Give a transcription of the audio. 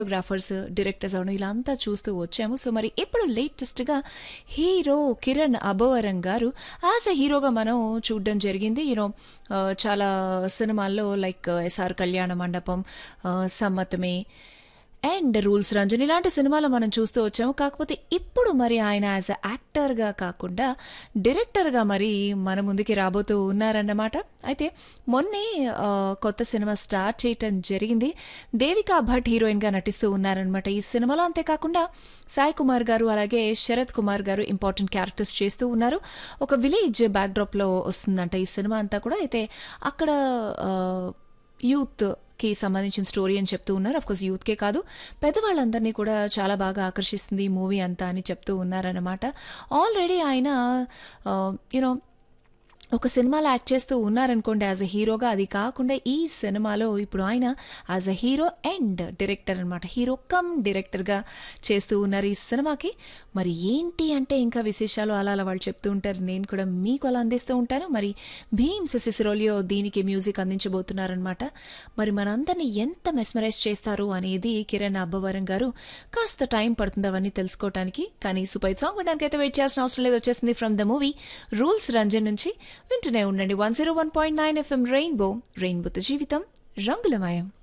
photographers directors అవడం ఇలా అంతా చూస్తూ వచ్చాము సో మరి ఇప్పుడు లేటెస్ట్గా హీరో కిరణ్ అబోవరం గారు యాజ్ ఎ హీరోగా మనం చూడడం జరిగింది యూనో చాలా సినిమాల్లో లైక్ ఎస్ఆర్ కళ్యాణ మండపం ఆ, సమ్మతమే అండ్ రూల్స్ రంజన్ ఇలాంటి సినిమాలు మనం చూస్తూ వచ్చాము కాకపోతే ఇప్పుడు మరి ఆయన యాజ్ అ యాక్టర్గా కాకుండా డైరెక్టర్గా మరి మన ముందుకి రాబోతూ ఉన్నారన్నమాట అయితే మొన్నే ఆ, కొత్త సినిమా స్టార్ట్ చేయటం జరిగింది దేవికా భట్ హీరోయిన్గా నటిస్తూ ఉన్నారనమాట ఈ సినిమాలో అంతేకాకుండా సాయి కుమార్ గారు అలాగే శరత్ కుమార్ గారు ఇంపార్టెంట్ క్యారెక్టర్స్ చేస్తూ ఉన్నారు ఒక విలేజ్ బ్యాక్డ్రాప్లో వస్తుందంట ఈ సినిమా అంతా కూడా అయితే అక్కడ ఆ, యూత్ కి సంబంధించిన స్టోరీ అని చెప్తూ ఉన్నారు అఫ్కోర్స్ యూత్కే కాదు పెద్దవాళ్ళందరినీ కూడా చాలా బాగా ఆకర్షిస్తుంది ఈ మూవీ అంతా అని చెప్తూ ఉన్నారనమాట ఆల్రెడీ ఆయన యూనో ఒక సినిమాలో యాక్ట్ చేస్తూ ఉన్నారనుకోండి యాజ్ అ హీరోగా అది కాకుండా ఈ సినిమాలో ఇప్పుడు ఆయన as a hero and director అనమాట హీరో కమ్ డైరెక్టర్గా చేస్తూ ఉన్నారు ఈ సినిమాకి మరి ఏంటి అంటే ఇంకా విశేషాలు అలా అలా వాళ్ళు చెప్తూ ఉంటారు నేను కూడా మీకు అలా అందిస్తూ ఉంటాను మరి భీమ్స్ సిసిరోలియో దీనికి మ్యూజిక్ అందించబోతున్నారనమాట మరి మనందరినీ ఎంత మెస్మరైజ్ చేస్తారు అనేది కిరణ్ అబ్బవరం గారు కాస్త టైం పడుతుంది అవన్నీ తెలుసుకోవటానికి కానీ సూపర్ సాంగ్ వినడానికి అయితే వెయిట్ చేయాల్సిన అవసరం లేదు వచ్చేసింది from the movie Rules Ranjan నుంచి వింటూనే ఉండండి one zero one point nine FM Rainbow రెయిన్బోతో జీవితం రంగులమయం